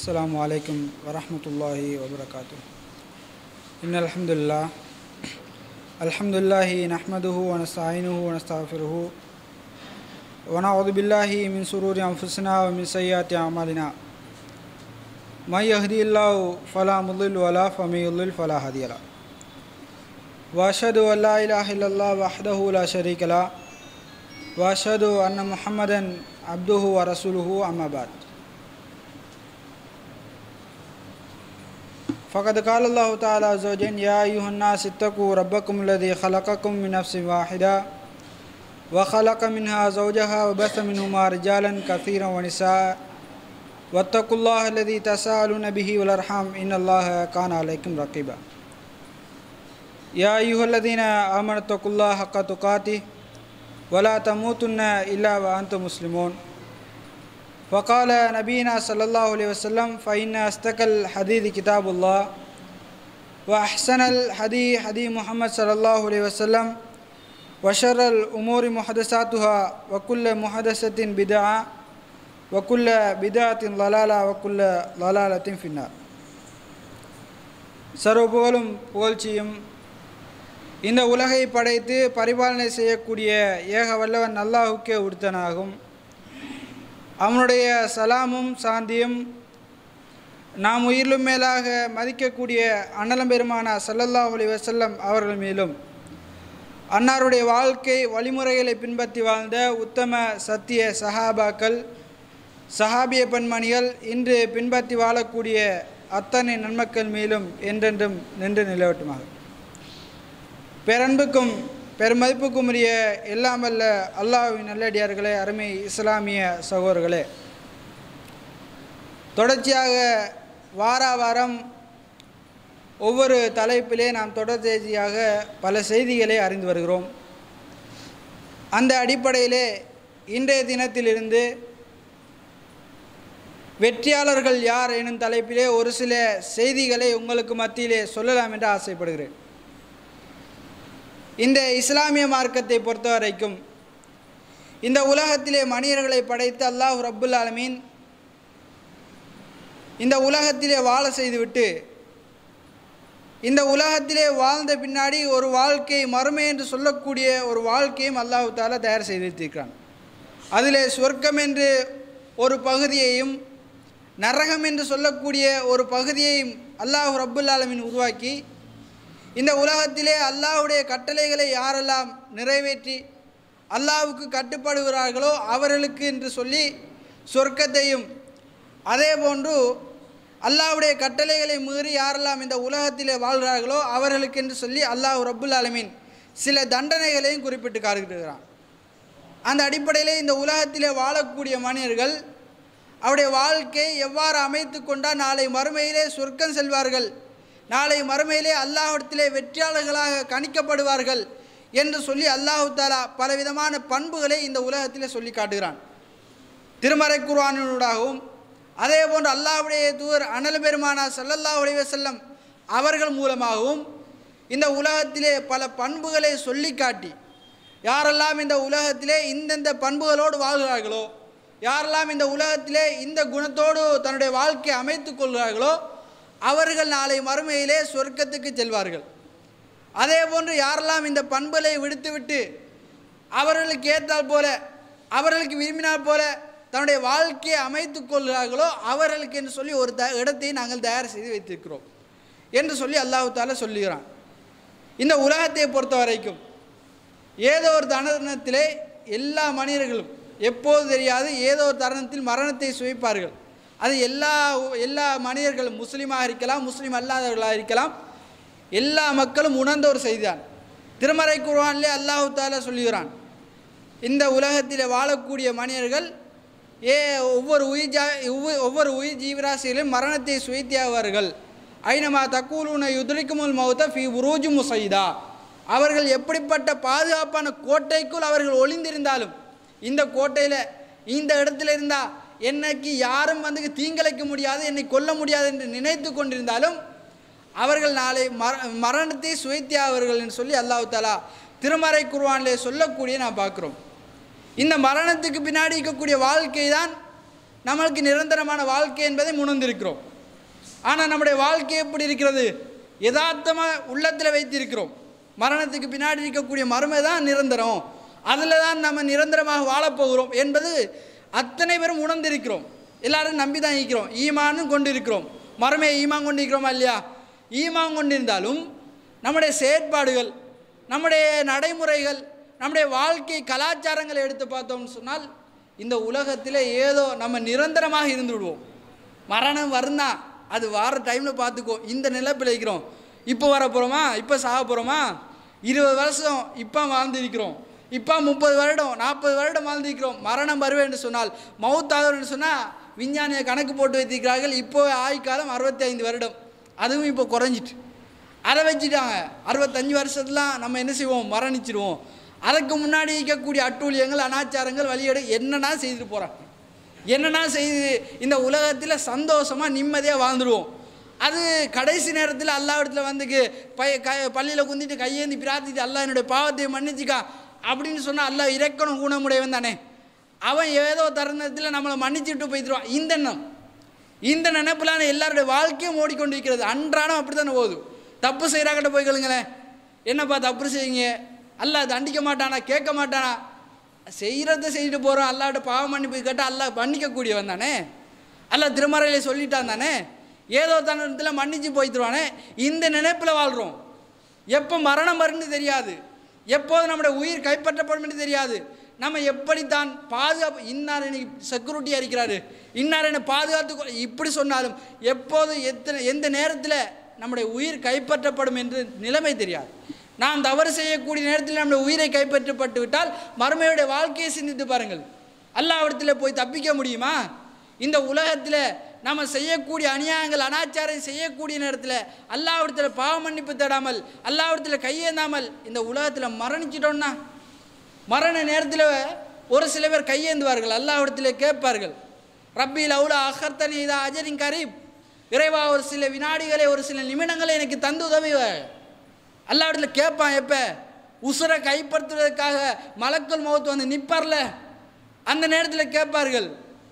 السلام عليكم ورحمة الله وبركاته إن الحمد لله الحمد لله نحمده ونستعينه ونستغفره ونعوذ بالله من شرور أنفسنا ومن سيئات أعمالنا من يهدي الله فلا مضل ولا فمن يضلل فلا هادي له وأشهد أن لا إله إلا الله وحده لا شريك له وأشهد أن محمدا عبده ورسوله أما بعد فقد قال الله تعالى عز وجل يا أيها الناس اتقوا ربكم الذي خلقكم من نفس واحدة وخلق منها زوجها وبث منهما رجالا كثيرا ونساء واتقوا الله الذي تساءلون به والأرحام إن الله كان عليكم رقيبا يا أيها الذين آمنوا اتقوا الله حق تقاته ولا تموتن إلا وأنتم مسلمون وقال نبينا صلى الله عليه وسلم فإن أصدق الحديث كتاب الله وأحسن الحديث حديث محمد صلى الله عليه وسلم وشر الأمور محدثاتها وكل محدثة بدعة وكل بدعة ضلالة وكل ضلالة في النار சர்வ புகழும் புகழ்ச்சியும் இந்த உலகை படைத்து பரிபாலனை செய்யக்கூடிய ஏக வல்லவன் அல்லாஹுக்கே உடுத்தனாகும் அவனுடைய சலாமும் சாந்தியும் நாம் உயிரிலும் மேலாக மதிக்கக்கூடிய அன்னலம் பெருமான சல்லல்லாஹ் அலி வசல்லம் அவர்கள் மேலும் அன்னாருடைய வாழ்க்கை வழிமுறைகளை பின்பற்றி வாழ்ந்த உத்தம சத்திய சஹாபாக்கள் சஹாபிய பெண்மணிகள் இன்று பின்பற்றி வாழக்கூடிய அத்தனை நன்மக்கள் மேலும் என்றென்றும் நின்று நிலவட்டுமாக பேரன்புக்கும் பெருமதிப்புக்கும் உரிய எல்லாம் வல்ல அல்லாஹ்வின் நல்லடியார்களே அருமை இஸ்லாமிய சகோதரர்களே தொடர்ச்சியாக வார வாரம் ஒவ்வொரு தலைப்பிலே நாம் தொடர்ச்சியாக பல செய்திகளை அறிந்து வருகிறோம் அந்த அடிப்படையிலே இன்றைய தினத்திலிருந்து வெற்றியாளர்கள் யார் எனும் தலைப்பிலே ஒரு சில செய்திகளை உங்களுக்கு மத்தியிலே சொல்லலாம் என்று ஆசைப்படுகிறேன் இந்த இஸ்லாமிய மார்க்கத்தை பொறுத்த வரைக்கும் இந்த உலகத்திலே மனிதர்களை படைத்து அல்லாஹ் ரப்புல் ஆலமீன் இந்த உலகத்திலே வாழ செய்துவிட்டு இந்த உலகத்திலே வாழ்ந்த பின்னாடி ஒரு வாழ்க்கை மறுமை என்று சொல்லக்கூடிய ஒரு வாழ்க்கையும் அல்லாஹு தாலா தயார் செய்து வைத்திருக்கிறான் அதிலே சொர்க்கம் என்று ஒரு பகுதியையும் நரகம் என்று சொல்லக்கூடிய ஒரு பகுதியையும் அல்லாஹ் ரப்புல் ஆலமின் உருவாக்கி இந்த உலகத்திலே அல்லாஹுடைய கட்டளைகளை யாரெல்லாம் நிறைவேற்றி அல்லாஹுக்கு கட்டுப்படுகிறார்களோ அவர்களுக்கு என்று சொல்லி சொர்க்கத்தையும் அதே போன்று அல்லாஹுடைய கட்டளைகளை மீறி யாரெல்லாம் இந்த உலகத்திலே வாழ்கிறார்களோ அவர்களுக்கு என்று சொல்லி அல்லாஹ் ரப்புல் ஆலமீன் சில தண்டனைகளையும் குறிப்பிட்டு காட்டுகிறான் அந்த அடிப்படையிலே இந்த உலகத்திலே வாழக்கூடிய மனிதர்கள் அவருடைய வாழ்க்கையை எவ்வாறு அமைத்து கொண்டால் நாளை மறுமையிலே சொர்க்கம் செல்வார்கள் நாளை மறுமையிலே அல்லாஹிடத்திலே வெற்றியாளர்களாக கணிக்கப்படுவார்கள் என்று சொல்லி அல்லாஹு தாலா பலவிதமான பண்புகளை இந்த உலகத்திலே சொல்லி காட்டுகிறான் திருமறை குர்ஆனினூடாகவும் அதே போன்று அல்லாஹுடைய தூர் அனல் பெருமானா சல்லல்லா உடைய செல்லம் அவர்கள் மூலமாகவும் இந்த உலகத்திலே பல பண்புகளை சொல்லி காட்டி யாரெல்லாம் இந்த உலகத்திலே இந்தந்த பண்புகளோடு வாழ்கிறார்களோ யாரெல்லாம் இந்த உலகத்திலே இந்த குணத்தோடு தன்னுடைய வாழ்க்கையை அமைத்து கொள்கிறார்களோ அவர்கள் நாளை மறுமையிலே சொர்க்கத்துக்கு செல்வார்கள் அதே போன்று யாரெல்லாம் இந்த பண்புகளை விடுத்துவிட்டு அவர்களுக்கு ஏற்றால் போல அவர்களுக்கு விரும்பினால் போல தன்னுடைய வாழ்க்கையை அமைத்து கொள்கிறார்களோ அவர்களுக்கு என்று சொல்லி ஒரு த இடத்தை நாங்கள் தயார் செய்து வைத்திருக்கிறோம் என்று சொல்லி அல்லாஹு தாலா சொல்லுகிறான் இந்த உலகத்தை பொறுத்த வரைக்கும் ஏதோ ஒரு தருணத்திலே எல்லா மனிதர்களும் எப்போது தெரியாது ஏதோ ஒரு தருணத்தில் மரணத்தை சுவைப்பார்கள் அது எல்லா எல்லா மனிதர்களும் முஸ்லீமாக இருக்கலாம் முஸ்லீம் அல்லாதவர்களாக இருக்கலாம் எல்லா மக்களும் உணர்ந்த ஒரு செய்திதான் திருமறை குர்வானிலே அல்லாஹு தாலா சொல்லுகிறான் இந்த உலகத்தில் வாழக்கூடிய மனிதர்கள் ஏ ஒவ்வொரு உயிர் ஜா ஒவ்வொரு உயிர் ஜீவராசிகளும் மரணத்தை சுயத்தியாவார்கள் ஐனமா தக்கூலுன யுதுரிக்குமுல் மௌத்த ஃபி உருஜு முசைதா அவர்கள் எப்படிப்பட்ட பாதுகாப்பான கோட்டைக்குள் அவர்கள் ஒளிந்திருந்தாலும் இந்த கோட்டையில் இந்த இடத்துல இருந்தால் என்னைக்கு யாரும் வந்து தீங்கிழைக்க முடியாது என்னை கொல்ல முடியாது என்று நினைத்து கொண்டிருந்தாலும் அவர்கள் நாளை மர மரணத்தை சுவைத்தியாவர்கள் என்று சொல்லி அல்லாஹு தாலா திருமறை குர்வானிலே சொல்லக்கூடிய நான் பார்க்குறோம் இந்த மரணத்துக்கு பின்னாடி இருக்கக்கூடிய வாழ்க்கை தான் நம்மளுக்கு நிரந்தரமான வாழ்க்கை என்பதை உணர்ந்திருக்கிறோம் ஆனால் நம்முடைய வாழ்க்கை எப்படி இருக்கிறது யதார்த்தமாக உள்ளத்தில் வைத்திருக்கிறோம் மரணத்துக்கு பின்னாடி இருக்கக்கூடிய மறுமை தான் நிரந்தரம் அதில் தான் நம்ம நிரந்தரமாக வாழப்போகிறோம் என்பது அத்தனை பேரும் உணர்ந்திருக்கிறோம் எல்லாரும் நம்பி தான் இருக்கிறோம் ஈமானும் கொண்டு இருக்கிறோம் மறுமையை ஈமான் கொண்டு இருக்கிறோமா இல்லையா ஈமான் கொண்டிருந்தாலும் நம்முடைய செயற்பாடுகள் நம்முடைய நடைமுறைகள் நம்முடைய வாழ்க்கை கலாச்சாரங்களை எடுத்து பார்த்தோம்னு சொன்னால் இந்த உலகத்தில் ஏதோ நம்ம நிரந்தரமாக இருந்து விடுவோம் மரணம் வருந்தா அது வார டைமில் பார்த்துக்கோ இந்த நிலப்பில் இருக்கிறோம் இப்போ வர போகிறோமா இப்போ சாக போகிறோமா இருபது வருஷம் இப்போ வாழ்ந்திருக்கிறோம் இப்போ முப்பது வருடம் நாற்பது வருடம் வாழ்ந்திருக்கிறோம் மரணம் வருவேன் சொன்னால் மவுத்தாதவர்னு சொன்னால் விஞ்ஞானியை கணக்கு போட்டு வைத்திருக்கிறார்கள் இப்போ ஆயுட்காலம் அறுபத்தி ஐந்து வருடம் அதுவும் இப்போ குறைஞ்சிட்டு அதை வச்சுட்டாங்க அறுபத்தஞ்சு வருஷத்துலாம் நம்ம என்ன செய்வோம் மரணிச்சிடுவோம் அதுக்கு முன்னாடி இருக்கக்கூடிய அட்டூழியங்கள் அனாச்சாரங்கள் வழியேடு என்னென்னா செய்துட்டு போகிறாங்க என்னென்னா செய்து இந்த உலகத்தில் சந்தோஷமாக நிம்மதியாக வாழ்ந்துடுவோம் அது கடைசி நேரத்தில் அல்லாவிடத்தில் வந்துக்கு பைய க பள்ளியில் குந்திட்டு கையேந்தி பிரார்த்திட்டு அல்லா என்னுடைய பாவத்தை மன்னிச்சிக்கா அப்படின்னு சொன்னால் அல்லா இறக்கணும் ஊனமுடையவன் தானே அவன் ஏதோ தருணத்தில் நம்மளை மன்னிச்சுட்டு போய்த்துருவான் இந்த எண்ணம் இந்த நினைப்பிலான எல்லாருடைய வாழ்க்கையும் ஓடிக்கொண்டிருக்கிறது அன்றாடம் அப்படி தானே போகுது தப்பு செய்கிறாக்கிட்ட போய் கேளுங்களேன் என்னப்பா தப்பு செய்யுங்க அல்லாஹ் தண்டிக்க மாட்டானா கேட்க மாட்டானா செய்கிறத செய்துட்டு போகிறோம் அல்லாட்ட பாவம் மன்னிப்பு கேட்டால் அல்லாஹ் மன்னிக்கக்கூடியவன் தானே அல்லாஹ் திருமறையில சொல்லிட்டான் தானே ஏதோ தன்னத்தில் மன்னிச்சு போய்த்துருவானே இந்த நினைப்பில் வாழ்கிறோம் எப்போ மரணம் வரும்னு தெரியாது எப்போது நம்முடைய உயிர் கைப்பற்றப்படும் என்று தெரியாது நம்ம எப்படித்தான் பாதுகாப்பு இன்னார் இன்னைக்கு செக்யூரிட்டியாக இருக்கிறாரு இன்னார் என்னை பாதுகாத்து கொ- இப்படி சொன்னாலும் எப்போது எத்தனை எந்த நேரத்தில் நம்முடைய உயிர் கைப்பற்றப்படும் என்று நிலைமை தெரியாது நாம் தவறு செய்யக்கூடிய நேரத்தில் நம்முடைய உயிரை கைப்பற்றப்பட்டு விட்டால் மறுமையுடைய வாழ்க்கையை சிந்தித்து பாருங்கள் அல்லாவிடத்தில் போய் தப்பிக்க முடியுமா இந்த உலகத்தில் நம்ம செய்யக்கூடிய அநியாயங்கள் அனாச்சாரம் செய்யக்கூடிய நேரத்தில் அல்லாவிடத்தில் பாவ மன்னிப்பு தேடாமல் அல்லாவிடத்தில் கையேந்தாமல் இந்த உலகத்தில் மரணிச்சிட்டோம்னா மரண நேரத்தில் ஒரு சில பேர் கையேந்துவார்கள் அல்லாவிடத்தில் கேட்பார்கள் ரப்பி லவுலா அகர்த்தனி இதா அஜரின் கரீப் இறைவா ஒரு சில வினாடிகளை ஒரு சில நிமிடங்களை எனக்கு தந்து உதவி அல்லாவிடத்தில் கேட்பான் எப்போ உசுரை கைப்பற்றுவதற்காக மலக்குள் முகத்து வந்து நிற்பார்ல அந்த நேரத்தில் கேட்பார்கள்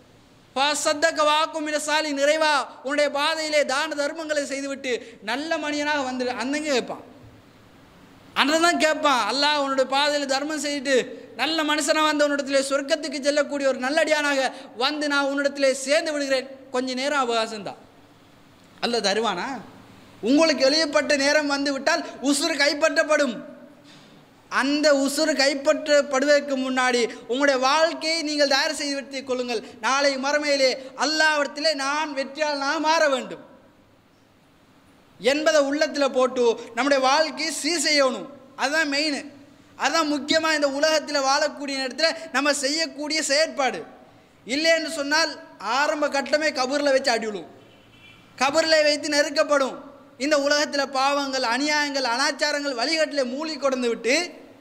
சத்தக்க வாக்கும் சாலி நிறைவா உன்னுடைய பாதையிலே தான தர்மங்களை செய்துவிட்டு நல்ல மனிதனாக வந்துடு அந்தங்க கேட்பான் அன்றைதான் தான் கேட்பான் அல்லாஹ் உன்னுடைய பாதையில் தர்மம் செய்துட்டு நல்ல மனுஷனாக வந்து உன்னிடத்திலே சொர்க்கத்துக்கு செல்லக்கூடிய ஒரு நல்லடியானாக வந்து நான் உன்னிடத்திலே சேர்ந்து விடுகிறேன் கொஞ்ச நேரம் அவகாசம் தான் அல்ல தருவானா உங்களுக்கு எழுதப்பட்ட நேரம் வந்து விட்டால் உசுறு கைப்பற்றப்படும் அந்த உசுறு கைப்பற்றப்படுவதற்கு முன்னாடி உங்களுடைய வாழ்க்கையை நீங்கள் தயார் செய்து வைத்துக் கொள்ளுங்கள் நாளை மறுமையிலே அல்லாவிடத்திலே நான் வெற்றியால் நான் மாற வேண்டும் என்பதை உள்ளத்தில் போட்டு நம்முடைய வாழ்க்கையை சீர் செய்யணும் அதுதான் மெயின் அதுதான் முக்கியமாக இந்த உலகத்தில் வாழக்கூடிய நேரத்தில் நம்ம செய்யக்கூடிய செயற்பாடு இல்லைன்னு சொன்னால் ஆரம்ப கட்டமே கபூரில் வச்சு அடிவிடும் கபரில் வைத்து நெருக்கப்படும் இந்த உலகத்தில் பாவங்கள் அநியாயங்கள் அனாச்சாரங்கள் வழிகாட்டில் மூழ்கி கொண்டு விட்டு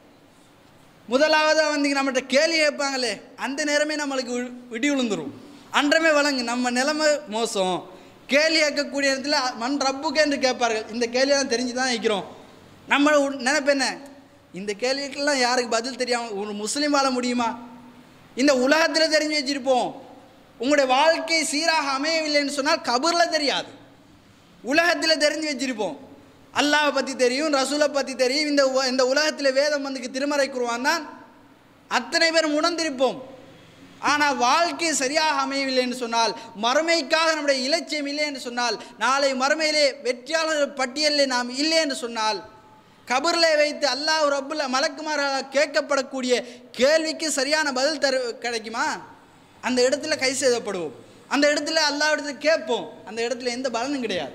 முதலாவதாக வந்து நம்மகிட்ட கேள்வி கேட்பாங்களே அந்த நேரமே நம்மளுக்கு வி- விடி விழுந்துரும் அன்றமே வழங்கு நம்ம நிலைமை மோசம் கேள்வி கேட்கக்கூடிய இடத்துல மண் ரப்புக்கு என்று கேட்பார்கள் இந்த கேள்வியெல்லாம் தெரிஞ்சு தான் வைக்கிறோம் நம்ம உ- நினைப்பு என்ன இந்த கேள்விக்கெல்லாம் யாருக்கு பதில் தெரியாமல் ஒரு முஸ்லீம் வாழ முடியுமா இந்த உலகத்தில் தெரிஞ்சு வச்சிருப்போம் உங்களுடைய வாழ்க்கை சீராக அமையவில்லைன்னு சொன்னால் கபூரில் தெரியாது உலகத்தில் தெரிஞ்சு வச்சிருப்போம் அல்லாஹ்வை பற்றி தெரியும் ரசூலை பற்றி தெரியும் இந்த உ- இந்த உலகத்தில் வேதம் வந்துக்கு திருமறை குருவான் தான் அத்தனை பேர் உணர்ந்திருப்போம் ஆனால் வாழ்க்கை சரியாக அமையவில்லை என்று சொன்னால் மறுமைக்காக நம்முடைய இலட்சியம் இல்லை என்று சொன்னால் நாளை மறுமையிலே வெற்றியாளர் பட்டியலில் நாம் இல்லை என்று சொன்னால் கபரில் வைத்து அல்லாஹ் ரப்புல மலக்குமாராக கேட்கப்படக்கூடிய கேள்விக்கு சரியான பதில் தரு கிடைக்குமா அந்த இடத்துல கை செய்தப்படுவோம் அந்த இடத்துல அல்லாஹ் இடத்துல கேட்போம் அந்த இடத்துல எந்த பலனும் கிடையாது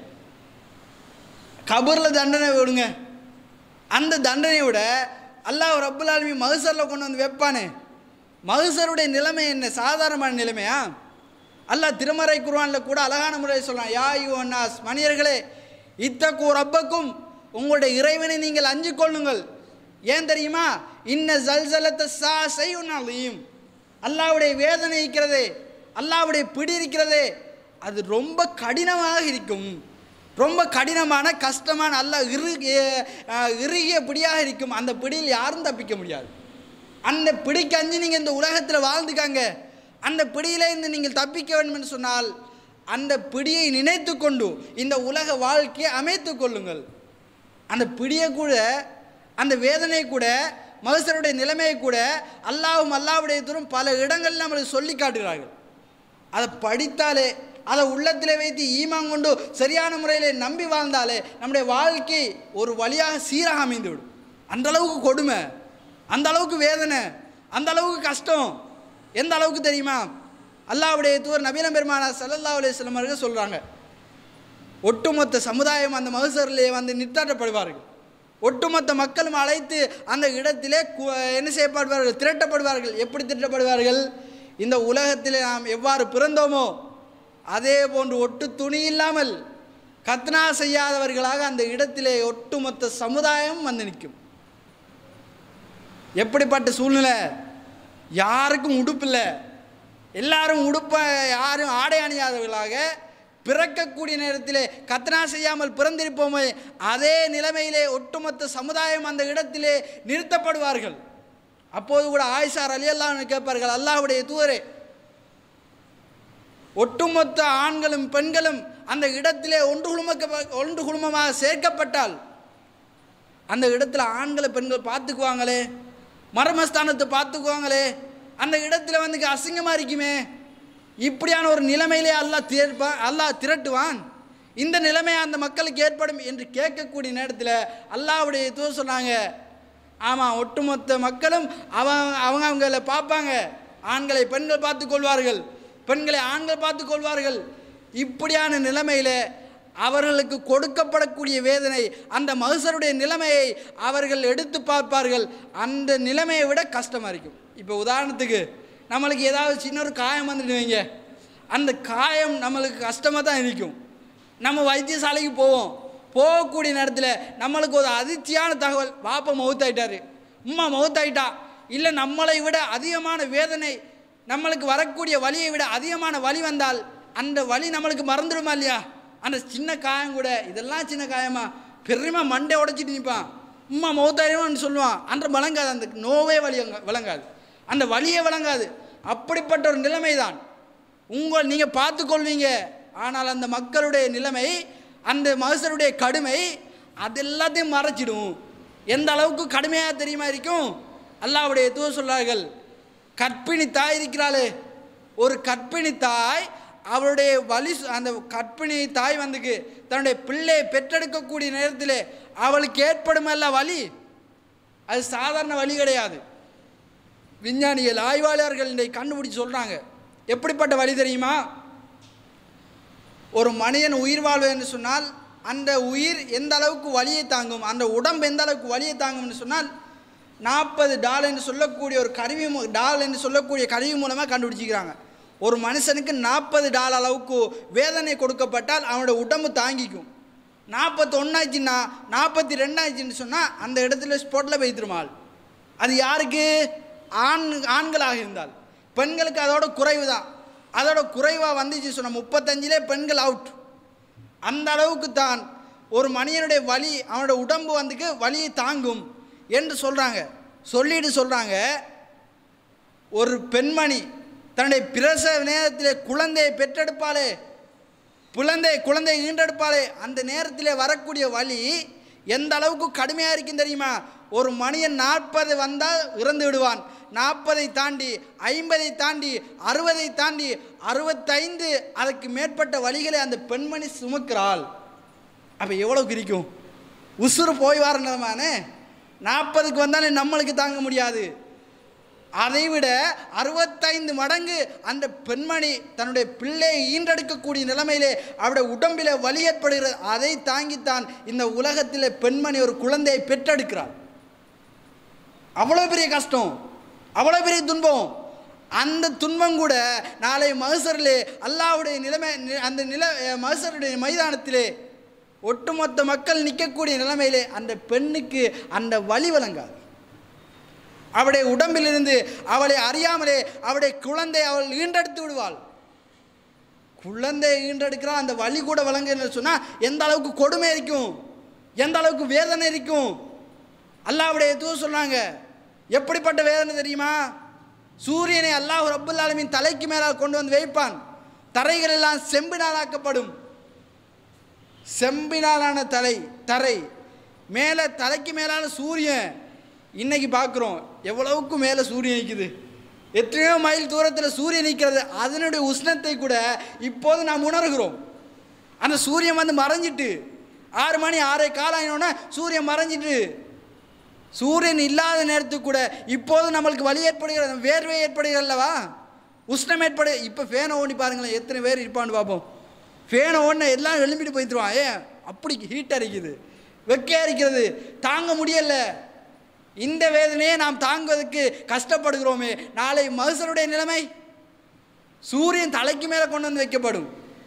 கபரில் தண்டனை விடுங்க அந்த தண்டனையை விட அல்லாஹ் ரப்புல் ஆலமீன் மகசரில் கொண்டு வந்து வைப்பானே மகசருடைய நிலைமை என்ன சாதாரணமான நிலைமையா அல்லாஹ் திருமறை குர்ஆனில் கூட அழகான முறையில் சொல்கிறான் யா யுவன்னாஸ் மனிதர்களே இத்தக்கு ரப்பக்கும் உங்களுடைய இறைவனை நீங்கள் அஞ்சு கொள்ளுங்கள் ஏன் தெரியுமா இன்ன ஜல்சலத்த சா செய்யும் அல்லாஹ்வுடைய வேதனை இருக்கிறதே அல்லாஹ்வுடைய பிடி இருக்கிறதே அது ரொம்ப கடினமாக இருக்கும் ரொம்ப கடினமான கஷ்டமான அல்லாஹ் இறுகிய அஹ், இறுகிய பிடியாக இருக்கும் அந்த பிடியில் யாரும் தப்பிக்க முடியாது அந்த பிடிக்கு அஞ்சு நீங்கள் இந்த உலகத்தில் வாழ்ந்துக்காங்க அந்த பிடியிலிருந்து நீங்கள் தப்பிக்க வேண்டும் என்று சொன்னால் அந்த பிடியை நினைத்து கொண்டு இந்த உலக வாழ்க்கையை அமைத்து கொள்ளுங்கள் அந்த பிடியை கூட அந்த வேதனையை கூட மகசருடைய நிலைமையை கூட அல்லாவும் அல்லாவுடைய தூரம் பல இடங்களில் நம்மளுக்கு சொல்லி காட்டுகிறார்கள் அதை படித்தாலே அதை உள்ளத்தில் வைத்து ஈமான் கொண்டு சரியான முறையில் நம்பி வாழ்ந்தாலே நம்முடைய வாழ்க்கை ஒரு வழியாக சீராக அமைந்துவிடும் அந்த அளவுக்கு கொடுமை அந்த அளவுக்கு வேதனை அந்த அளவுக்கு கஷ்டம் எந்த அளவுக்கு தெரியுமா அல்லாவுடைய தூர் நபீன பெருமானா சல்லல்லா அலையம் அவர்கள் சொல்கிறாங்க ஒட்டுமொத்த சமுதாயம் அந்த மகசரிலே வந்து நிறுத்தாட்டப்படுவார்கள் ஒட்டுமொத்த மக்களும் அழைத்து அந்த இடத்திலே கு- என்ன செய்யப்படுவார்கள் திரட்டப்படுவார்கள் எப்படி திரட்டப்படுவார்கள் இந்த உலகத்திலே நாம் எவ்வாறு பிறந்தோமோ அதே போன்று ஒட்டு துணி இல்லாமல் கத்னா செய்யாதவர்களாக அந்த இடத்திலே ஒட்டுமொத்த சமுதாயம் வந்து நிற்கும் எப்படிப்பட்ட சூழ்நிலை யாருக்கும் உடுப்பில்லை எல்லாரும் உடுப்ப யாரும் ஆடை அணியாதவர்களாக பிறக்கக்கூடிய நேரத்திலே கத்னா செய்யாமல் பிறந்திருப்போமே அதே நிலைமையிலே ஒட்டுமொத்த சமுதாயம் அந்த இடத்திலே நிறுத்தப்படுவார்கள் அப்போது கூட ஆயிஷார் அலி அல்லாஹ்னு கேட்பார்கள் அல்லாஹ்வுடைய தூதரே ஒட்டுமொத்த ஆண்களும் பெண்களும் அந்த இடத்திலே ஒன்று குழுமக்க ஒன்று குழுமமாக சேர்க்கப்பட்டால் அந்த இடத்துல ஆண்களை பெண்கள் பார்த்துக்குவாங்களே மர்மஸ்தானத்தை பார்த்துக்குவாங்களே அந்த இடத்துல வந்து அசிங்கமாக இருக்குமே இப்படியான ஒரு நிலைமையிலே அல்லாஹ் திரட்பான் அல்லாஹ் திரட்டுவான் இந்த நிலைமை அந்த மக்களுக்கு ஏற்படும் என்று கேட்கக்கூடிய நேரத்தில் அல்லாஹ்வுடைய தூ சொன்னாங்க ஆமாம் ஒட்டுமொத்த மக்களும் அவங்க அவங்க அவங்கள பார்ப்பாங்க ஆண்களை பெண்கள் பார்த்து கொள்வார்கள் பெண்களை ஆண்கள் பார்த்து கொள்வார்கள் இப்படியான நிலைமையில் அவர்களுக்கு கொடுக்கப்படக்கூடிய வேதனை அந்த மகசருடைய நிலைமையை அவர்கள் எடுத்து பார்ப்பார்கள் அந்த நிலைமையை விட கஷ்டமாக இருக்கும் இப்போ உதாரணத்துக்கு நம்மளுக்கு ஏதாவது சின்ன ஒரு காயம் வந்துட்டு வைங்க அந்த காயம் நம்மளுக்கு கஷ்டமாக தான் இருக்கும் நம்ம வைத்தியசாலைக்கு போவோம் போகக்கூடிய நேரத்தில் நம்மளுக்கு ஒரு அதிர்ச்சியான தகவல் பாப்பா மவுத்தாயிட்டாரு உம்மா மவுத்தாயிட்டா இல்லை நம்மளை விட அதிகமான வேதனை நம்மளுக்கு வரக்கூடிய வலியை விட அதிகமான வலி வந்தால் அந்த வலி நம்மளுக்கு மறந்துடுமா இல்லையா அந்த சின்ன காயம் கூட இதெல்லாம் சின்ன காயமா பெருமா மண்டை உடைச்சிட்டு நிற்பான் உம்மா மௌத்தாயிரமான்னு சொல்லுவான் அந்த வழங்காது அந்த நோவே வலி விளங்காது அந்த வலியே விளங்காது அப்படிப்பட்ட ஒரு நிலைமை தான் உங்கள் நீங்கள் பார்த்துக்கொள்வீங்க ஆனால் அந்த மக்களுடைய நிலைமை அந்த மகசருடைய கடுமை அது எல்லாத்தையும் மறைச்சிடும் எந்த அளவுக்கு கடுமையாக தெரியுமா இருக்கும் அல்லாவுடைய தூ சொல்லார்கள் கற்பிணி தாய் இருக்கிறாளே ஒரு கற்பிணி தாய் அவளுடைய வலி சு- அந்த கற்பிணி தாய் வந்துக்கு தன்னுடைய பிள்ளையை பெற்றெடுக்கக்கூடிய நேரத்தில் அவளுக்கு ஏற்படுமல்ல வலி அது சாதாரண வலி கிடையாது விஞ்ஞானிகள் ஆய்வாளர்கள் இன்றைக்கு கண்டுபிடிச்சு சொல்கிறாங்க எப்படிப்பட்ட வழி தெரியுமா ஒரு மனிதன் உயிர் வாழ்வு என்று சொன்னால் அந்த உயிர் எந்த அளவுக்கு வலியை தாங்கும் அந்த உடம்பு எந்த அளவுக்கு வலியை தாங்கும்னு சொன்னால் நாற்பது டால் என்று சொல்லக்கூடிய ஒரு கருவி மூ- டால் என்று சொல்லக்கூடிய கருவி மூலமாக கண்டுபிடிச்சிக்கிறாங்க ஒரு மனுஷனுக்கு நாற்பது டால் அளவுக்கு வேதனை கொடுக்கப்பட்டால் அவனோட உடம்பு தாங்கிக்கும் நாற்பத்தொன்னாச்சுன்னா நாற்பத்தி ரெண்டாச்சுன்னு சொன்னால் அந்த இடத்துல ஸ்பாட்டில் வைத்திருமாள் அது யாருக்கு ஆண் ஆண்களாக இருந்தால் பெண்களுக்கு அதோட குறைவு தான் அதோட குறைவாக வந்துச்சு சொன்னால் முப்பத்தஞ்சிலே பெண்கள் அவுட் அந்த அளவுக்கு தான் ஒரு மனிதனுடைய வலி அவனோட உடம்பு வந்துக்கு வலியை தாங்கும் என்று சொல்கிறாங்க சொல்லிட்டு சொல்கிறாங்க ஒரு பெண்மணி தன்னுடைய பிரசவ நேரத்தில் குழந்தையை பெற்றெடுப்பாளே குழந்தை குழந்தை ஈன்றெடுப்பாளே அந்த நேரத்தில் வரக்கூடிய வலி எந்த அளவுக்கு கடுமையாக இருக்கும் தெரியுமா ஒரு மனிதன் நாற்பது வந்தால் இறந்து விடுவான் நாற்பதை தாண்டி ஐம்பதை தாண்டி அறுபதை தாண்டி அறுபத்தைந்து அதுக்கு மேற்பட்ட வழிகளை அந்த பெண்மணி சுமக்கிறாள் அப்போ எவ்வளோ இருக்கும் உசுறு போய் வர நிலமானே நாற்பதுக்கு வந்தாலே நம்மளுக்கு தாங்க முடியாது அதைவிட அறுபத்தைந்து மடங்கு அந்த பெண்மணி தன்னுடைய பிள்ளையை ஈன்றெடுக்கக்கூடிய நிலைமையிலே அவருடைய உடம்பில் வலி ஏற்படுகிறது அதை தாங்கித்தான் இந்த உலகத்தில் பெண்மணி ஒரு குழந்தையை பெற்றெடுக்கிறார் அவ்வளோ பெரிய கஷ்டம் அவ்வளோ பெரிய துன்பம் அந்த துன்பம் கூட நாளை மகசரிலே அல்லாவுடைய நிலைமை நி- அந்த நில மகசருடைய மைதானத்திலே ஒட்டுமொத்த மக்கள் நிற்கக்கூடிய நிலைமையிலே அந்த பெண்ணுக்கு அந்த வலி வழங்காது அவளுடைய உடம்பிலிருந்து அவளை அறியாமலே அவளுடைய குழந்தை அவள் ஈண்டெடுத்து விடுவாள் குழந்தை ஈண்டெடுக்கிறா அந்த வலி கூட வழங்குன்னு சொன்னால் எந்த அளவுக்கு கொடுமை இருக்கும் எந்த அளவுக்கு வேதனை இருக்கும் அல்லாவுடைய தூ சொன்னாங்க எப்படிப்பட்ட வேதனை தெரியுமா சூரியனை அல்லாஹ் ரப்புல் ஆலமீன் தலைக்கு மேலால் கொண்டு வந்து வைப்பான் தரைகள் எல்லாம் செம்பினாலாக்கப்படும் செம்பினாலான தலை தரை மேலே தலைக்கு மேலான சூரியன் இன்னைக்கு பார்க்குறோம் எவ்வளவுக்கு மேலே சூரியன் நிற்குது எத்தனையோ மைல் தூரத்தில் சூரியன் நிற்கிறது அதனுடைய உஷ்ணத்தை கூட இப்போது நாம் உணர்கிறோம் அந்த சூரியன் வந்து மறைஞ்சிட்டு ஆறு மணி ஆறே காலாயினோன்னா சூரியன் மறைஞ்சிட்டு சூரியன் இல்லாத நேரத்துக்கு கூட இப்போது நம்மளுக்கு வலி ஏற்படுகிறது வேர்வை ஏற்படுகிறது அல்லவா உஷ்ணம் ஏற்படு இப்போ ஃபேனை ஓடி பாருங்களேன் எத்தனை பேர் இருப்பான்னு பார்ப்போம் ஃபேனை ஓடின எல்லாம் எழும்பிட்டு போயிட்டுருவான் ஏன் அப்படி ஹீட் அடிக்குது வெக்க அடிக்கிறது தாங்க முடியல இந்த வேதனையை நாம் தாங்குவதற்கு கஷ்டப்படுகிறோமே நாளை மகசருடைய நிலைமை சூரியன் தலைக்கு மேலே கொண்டு வந்து வைக்கப்படும்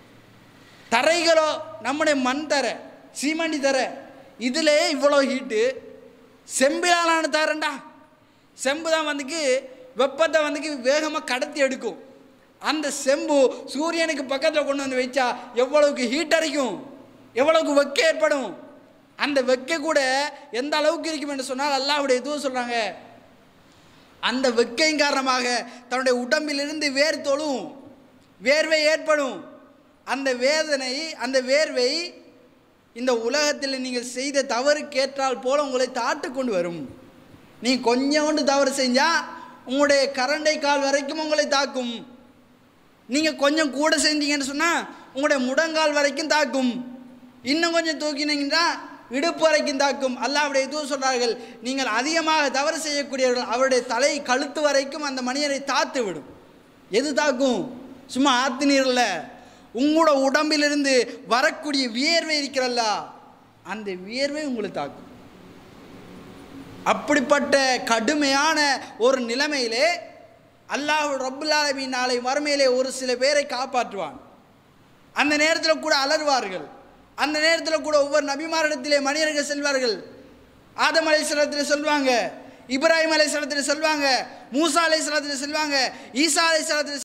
தரைகளோ நம்முடைய மண் தரை சீமண்டி தரை இதிலே இவ்வளோ ஹீட்டு செம்பிலாலான தரண்டா செம்பு தான் வந்துக்கு வெப்பத்தை வந்துக்கு வேகமாக கடத்தி எடுக்கும் அந்த செம்பு சூரியனுக்கு பக்கத்தில் கொண்டு வந்து வச்சா எவ்வளவுக்கு ஹீட் அடிக்கும் எவ்வளவுக்கு வெக்க ஏற்படும் அந்த வெக்க கூட எந்த அளவுக்கு இருக்கும் என்று சொன்னால் அல்லாஹ்வுடைய இதுவும் சொல்கிறாங்க அந்த வெக்கையின் காரணமாக தன்னுடைய உடம்பிலிருந்து வேர் தொழும் வேர்வை ஏற்படும் அந்த வேதனை அந்த வேர்வை இந்த உலகத்தில் நீங்கள் செய்த தவறுக்கேற்றால் போல உங்களை தாட்டு கொண்டு வரும் நீ கொஞ்சோண்டு தவறு செஞ்சால் உங்களுடைய கரண்டை கால் வரைக்கும் உங்களை தாக்கும் நீங்கள் கொஞ்சம் கூட செஞ்சீங்கன்னு சொன்னால் உங்களுடைய முடங்கால் வரைக்கும் தாக்கும் இன்னும் கொஞ்சம் தூக்கினீங்கன்னா இடுப்பு வரைக்கும் தாக்கும் அல்லாவுடைய இது சொல்கிறார்கள் நீங்கள் அதிகமாக தவறு செய்யக்கூடியவர்கள் அவருடைய தலை கழுத்து வரைக்கும் அந்த மனிதரை தாத்து விடும் எது தாக்கும் சும்மா ஆத்து நீர் இல்லை உங்களோட உடம்பிலிருந்து வரக்கூடிய வியர்வை இருக்கிறல்ல அந்த வியர்வை உங்களை தாக்கும் அப்படிப்பட்ட கடுமையான ஒரு நிலைமையிலே அல்லாஹ் ரப்புல் ஆலமீன் நாளை மறுமையிலே ஒரு சில பேரை காப்பாற்றுவான் அந்த நேரத்தில் கூட அலறுவார்கள் அந்த நேரத்தில் கூட ஒவ்வொரு நபிமாரிடத்திலே மனிதர்கள் செல்வார்கள் ஆதம் அலைசலத்தில் சொல்வாங்க இப்ராஹிம் அலைசலத்தில் சொல்வாங்க மூசா அலைசலத்தில் சொல்வாங்க ஈசா அலைசலத்தில்